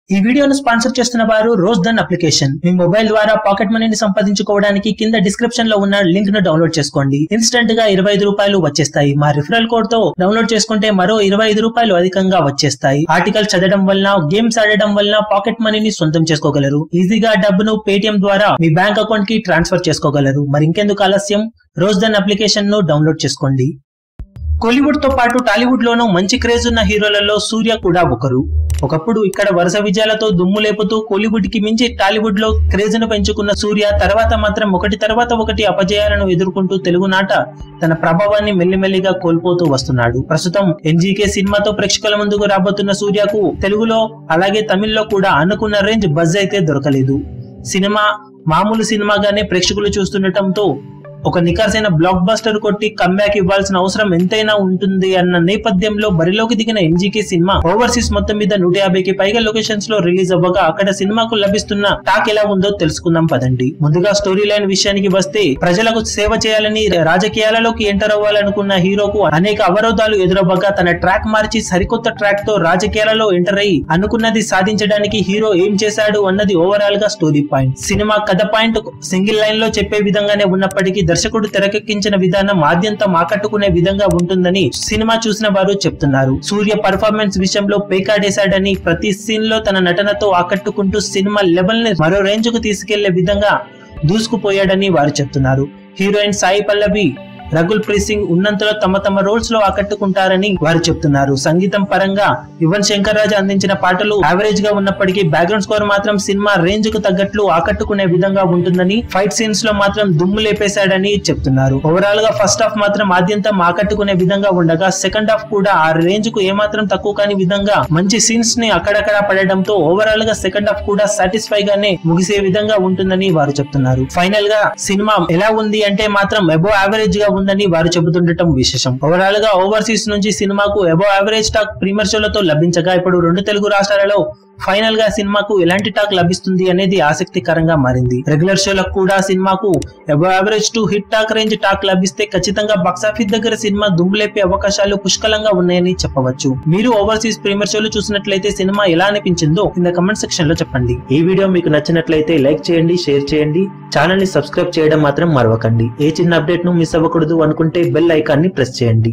ఈ వీడియోను స్పాన్సర్ చేస్తున్న వారు రోజ్ దన్ అప్లికేషన్ మీ మొబైల్ ద్వారా పాకెట్ మనీని సంపాదించుకోవడానికి కింద డిస్క్రిప్షన్ లో ఉన్న లింక్ ను డౌన్లోడ్ చేసుకోండి ఇన్స్టెంట్ గా ఇరవై ఐదు రూపాయలు వచ్చేస్తాయి మా రిఫరల్ కోడ్ తో డౌన్లోడ్ చేసుకుంటే మరో ఇరవై ఐదు రూపాయలు అధికంగా వచ్చేస్తాయి ఆర్టికల్ చదవడం వలన గేమ్స్ ఆడడం వలన పాకెట్ మనీని సొంతం చేసుకోగలరు ఈజీగా డబ్బును పేటిఎం ద్వారా మీ బ్యాంక్ అకౌంట్ కి ట్రాన్స్ఫర్ చేసుకోగలరు మరి ఇంకెందుకు ఆలస్యం రోజ్ దన్ అప్లికేషన్ ను డౌన్లోడ్ చేసుకోండి కోలీవుడ్ తో పాటు టాలీవుడ్ లోనూ మంచి క్రేజ్ ఉన్న హీరోలలో సూర్య కూడా ఒకరు ఒకప్పుడు ఇక్కడ వరుస విజయాలతో దుమ్ము లేపుతూ కోలీవుడ్ కి మించి టాలీవుడ్ లో క్రేజ్ ను పెంచుకున్న సూర్య తర్వాత మాత్రం ఒకటి తర్వాత ఒకటి అపజయాలను ఎదుర్కొంటూ తెలుగునాట తన ప్రభావాన్ని మెల్లిమెల్లిగా కోల్పోతూ వస్తున్నాడు ప్రస్తుతం ఎన్జీకే సినిమాతో ప్రేక్షకుల ముందుకు రాబోతున్న సూర్యకు తెలుగులో అలాగే తమిళ్లో కూడా అనుకున్న రేంజ్ బజ్ అయితే దొరకలేదు సినిమా మామూలు సినిమాగానే ప్రేక్షకులు చూస్తుండటంతో ఒక నికార్సైన బ్లాక్ బస్టర్ కొట్టి కంబ్యాక్ ఇవ్వాల్సిన అవసరం ఎంతైనా ఉంటుంది అన్న నేపథ్యంలో బరిలోకి దిగిన ఎంజీకే సినిమా ఓవర్సీస్ మొత్తం మీద నూట యాభైకి పైగా లొకేషన్స్ లో రిలీజ్ అవ్వగా అక్కడ సినిమాకు లభిస్తున్న టాక్ ఎలా ఉందో తెలుసుకుందాం పదండి ముందుగా స్టోరీ లైన్ విషయానికి వస్తే ప్రజలకు సేవ చేయాలని రాజకీయాలలోకి ఎంటర్ అవ్వాలనుకున్న హీరోకు అనేక అవరోధాలు ఎదురవ్వగా తన ట్రాక్ మార్చి సరికొత్త ట్రాక్ తో రాజకీయాలలో ఎంటర్ అయ్యి అనుకున్నది సాధించడానికి హీరో ఏం చేశాడు అన్నది ఓవరాల్ గా స్టోరీ పాయింట్ సినిమా కథ పాయింట్ సింగిల్ లైన్ లో చెప్పే విధంగానే ఉన్నప్పటికీ దర్శకుడు తెరకెక్కించిన విధానం ఆద్యంతం ఆకట్టుకునే విధంగా ఉంటుందని సినిమా చూసిన వారు చెప్తున్నారు సూర్య పర్ఫార్మెన్స్ విషయంలో పేకాడేశాడని ప్రతి సీన్ లో తన నటనతో ఆకట్టుకుంటూ సినిమా లెవెల్ ని మరో రేంజ్ కు తీసుకెళ్లే విధంగా దూసుకుపోయాడని వారు చెప్తున్నారు హీరోయిన్ సాయి పల్లవి రఘుల్ ప్రీత్ సింగ్ ఉన్నంతలో తమ తమ రోల్స్ లో ఆకట్టుకుంటారని వారు చెప్తున్నారు సంగీతం పరంగా యువన్ శంకర్ రాజు అందించిన పాటలు యావరేజ్ గా ఉన్నప్పటికీ బ్యాక్గ్రౌండ్ స్కోర్ మాత్రం సినిమా రేంజ్ కు తగ్గట్లు ఆకట్టుకునే విధంగా ఉంటుందని ఫైట్ సీన్స్ లో మాత్రం దుమ్ము లేపేశాడని చెప్తున్నారు ఓవరాల్ గా ఫస్ట్ హాఫ్ మాత్రం ఆద్యంతం ఆకట్టుకునే విధంగా ఉండగా సెకండ్ హాఫ్ కూడా ఆ రేంజ్ కు ఏమాత్రం తక్కువ కాని విధంగా మంచి సీన్స్ ని అక్కడక్కడ పడడంతో ఓవరాల్ గా సెకండ్ హాఫ్ కూడా సాటిస్ఫై గానే ముగిసే విధంగా ఉంటుందని వారు చెప్తున్నారు ఫైనల్ గా సినిమా ఎలా ఉంది అంటే మాత్రం ఎబో యావరేజ్ గా ఉందని వారు చెబుతుండటం విశేషం ఓవరాల్ గా ఓవర్సీస్ నుంచి సినిమాకు ఎబో యావరేజ్ టాక్ ప్రీమియర్ షోలతో లభించగా ఇప్పుడు రెండు తెలుగు రాష్ట్రాలలో ఫైనల్ గా సినిమాకు ఎలాంటి టాక్ లభిస్తుంది అనేది ఆసక్తికరంగా మారింది రెగ్యులర్ షోలకు కూడా సినిమాకు above average to hit talk range talk లభిస్తే ఖచ్చితంగా బాక్సాఫీస్ దగ్గర సినిమా దుమ్ములేపే అవకాశాలు పుష్కలంగా ఉన్నాయని చెప్పవచ్చు మీరు ఓవర్సీస్ ప్రీమియర్ షోలు చూసినట్లయితే సినిమా ఎలా అనిపించిందో కింద కమెంట్ సెక్షన్ లో చెప్పండి ఈ వీడియో మీకు నచ్చినట్లయితే లైక్ చేయండి షేర్ చేయండి ఛానల్ ని సబ్స్క్రైబ్ చేయడం మాత్రం మరవకండి ఏ చిన్న అప్డేట్ ను మిస్ అవ్వకూడదు అనుకుంటే బెల్ ఐకాన్ ని ప్రెస్ చేయండి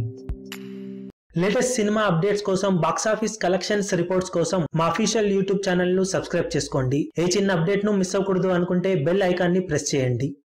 లేటెస్ట్ సినిమా అప్డేట్స్ కోసం బాక్సాఫీస్ కలెక్షన్స్ రిపోర్ట్స్ కోసం మా అఫీషియల్ యూట్యూబ్ ఛానల్ ను సబ్స్క్రైబ్ చేసుకోండి ఏ చిన్న అప్డేట్ ను మిస్ అవ్వకూడదు అనుకుంటే బెల్ ఐకాన్ ని ప్రెస్ చేయండి